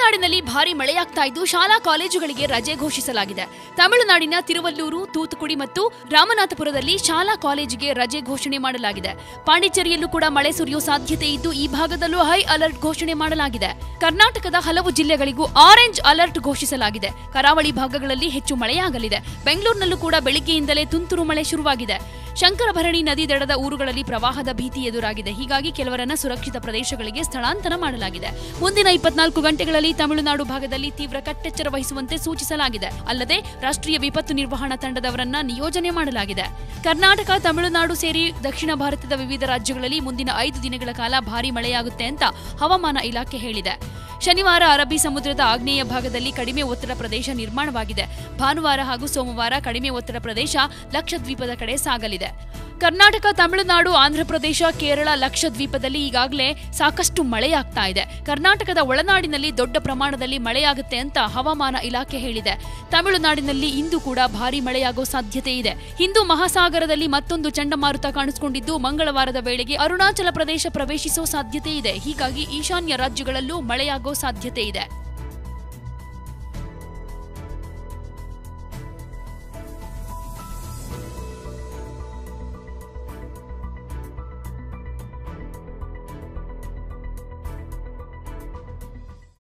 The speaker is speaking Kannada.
ತಮಿಳುನಾಡಿನಲ್ಲಿ ಭಾರಿ ಮಳೆಯಾಗ್ತಾ ಇದ್ದು ಶಾಲಾ ಕಾಲೇಜುಗಳಿಗೆ ರಜೆ ಘೋಷಿಸಲಾಗಿದೆ ತಮಿಳುನಾಡಿನ ತಿರುವಲ್ಲೂರು ತೂತುಕುಡಿ ಮತ್ತು ರಾಮನಾಥಪುರದಲ್ಲಿ ಶಾಲಾ ಕಾಲೇಜಿಗೆ ರಜೆ ಘೋಷಣೆ ಮಾಡಲಾಗಿದೆ ಪಾಂಡಿಚೇರಿಯಲ್ಲೂ ಕೂಡ ಮಳೆ ಸುರಿಯುವ ಸಾಧ್ಯತೆ ಇದ್ದು ಈ ಭಾಗದಲ್ಲೂ ಹೈ ಅಲರ್ಟ್ ಘೋಷಣೆ ಮಾಡಲಾಗಿದೆ ಕರ್ನಾಟಕದ ಹಲವು ಜಿಲ್ಲೆಗಳಿಗೂ ಆರೆಂಜ್ ಅಲರ್ಟ್ ಘೋಷಿಸಲಾಗಿದೆ ಕರಾವಳಿ ಭಾಗಗಳಲ್ಲಿ ಹೆಚ್ಚು ಮಳೆಯಾಗಲಿದೆ ಬೆಂಗಳೂರಿನಲ್ಲೂ ಕೂಡ ಬೆಳಿಗ್ಗೆಯಿಂದಲೇ ತುಂತುರು ಮಳೆ ಶುರುವಾಗಿದೆ ಶಂಕರಭರಣಿ ನದಿ ದಡದ ಊರುಗಳಲ್ಲಿ ಪ್ರವಾಹದ ಭೀತಿ ಎದುರಾಗಿದೆ ಹೀಗಾಗಿ ಕೆಲವರನ್ನ ಸುರಕ್ಷಿತ ಪ್ರದೇಶಗಳಿಗೆ ಸ್ಥಳಾಂತರ ಮಾಡಲಾಗಿದೆ ಮುಂದಿನ ಇಪ್ಪತ್ನಾಲ್ಕು ಗಂಟೆಗಳಲ್ಲಿ ತಮಿಳುನಾಡು ಭಾಗದಲ್ಲಿ ತೀವ್ರ ಕಟ್ಟೆಚ್ಚರ ವಹಿಸುವಂತೆ ಸೂಚಿಸಲಾಗಿದೆ ಅಲ್ಲದೆ ರಾಷ್ಟ್ರೀಯ ವಿಪತ್ತು ನಿರ್ವಹಣಾ ತಂಡದವರನ್ನ ನಿಯೋಜನೆ ಮಾಡಲಾಗಿದೆ ಕರ್ನಾಟಕ ತಮಿಳುನಾಡು ಸೇರಿ ದಕ್ಷಿಣ ಭಾರತದ ವಿವಿಧ ರಾಜ್ಯಗಳಲ್ಲಿ ಮುಂದಿನ ಐದು ದಿನಗಳ ಕಾಲ ಭಾರೀ ಮಳೆಯಾಗುತ್ತೆ ಅಂತ ಹವಾಮಾನ ಇಲಾಖೆ ಹೇಳಿದೆ ಶನಿವಾರ ಅರಬ್ಬಿ ಸಮುದ್ರದ ಆಗ್ನೇಯ ಭಾಗದಲ್ಲಿ ಕಡಿಮೆ ಒತ್ತಡ ಪ್ರದೇಶ ನಿರ್ಮಾಣವಾಗಿದೆ ಭಾನುವಾರ ಹಾಗೂ ಸೋಮವಾರ ಕಡಿಮೆ ಒತ್ತಡ ಪ್ರದೇಶ ಲಕ್ಷದ್ವೀಪದ ಕಡೆ ಸಾಗಲಿದೆ ಕರ್ನಾಟಕ ತಮಿಳುನಾಡು ಆಂಧ್ರಪ್ರದೇಶ ಕೇರಳ ಲಕ್ಷದ್ವೀಪದಲ್ಲಿ ಈಗಾಗಲೇ ಸಾಕಷ್ಟು ಮಳೆಯಾಗ್ತಾ ಇದೆ ಕರ್ನಾಟಕದ ಒಳನಾಡಿನಲ್ಲಿ ದೊಡ್ಡ ಪ್ರಮಾಣದಲ್ಲಿ ಮಳೆಯಾಗುತ್ತೆ ಅಂತ ಹವಾಮಾನ ಇಲಾಖೆ ಹೇಳಿದೆ ತಮಿಳುನಾಡಿನಲ್ಲಿ ಇಂದು ಕೂಡ ಭಾರಿ ಮಳೆಯಾಗೋ ಸಾಧ್ಯತೆ ಇದೆ ಹಿಂದೂ ಮಹಾಸಾಗರದಲ್ಲಿ ಮತ್ತೊಂದು ಚಂಡಮಾರುತ ಕಾಣಿಸಿಕೊಂಡಿದ್ದು ಮಂಗಳವಾರದ ವೇಳೆಗೆ ಅರುಣಾಚಲ ಪ್ರದೇಶ ಪ್ರವೇಶಿಸೋ ಸಾಧ್ಯತೆ ಇದೆ ಹೀಗಾಗಿ ಈಶಾನ್ಯ ರಾಜ್ಯಗಳಲ್ಲೂ ಮಳೆಯಾಗೋ ಸಾಧ್ಯತೆ ಇದೆ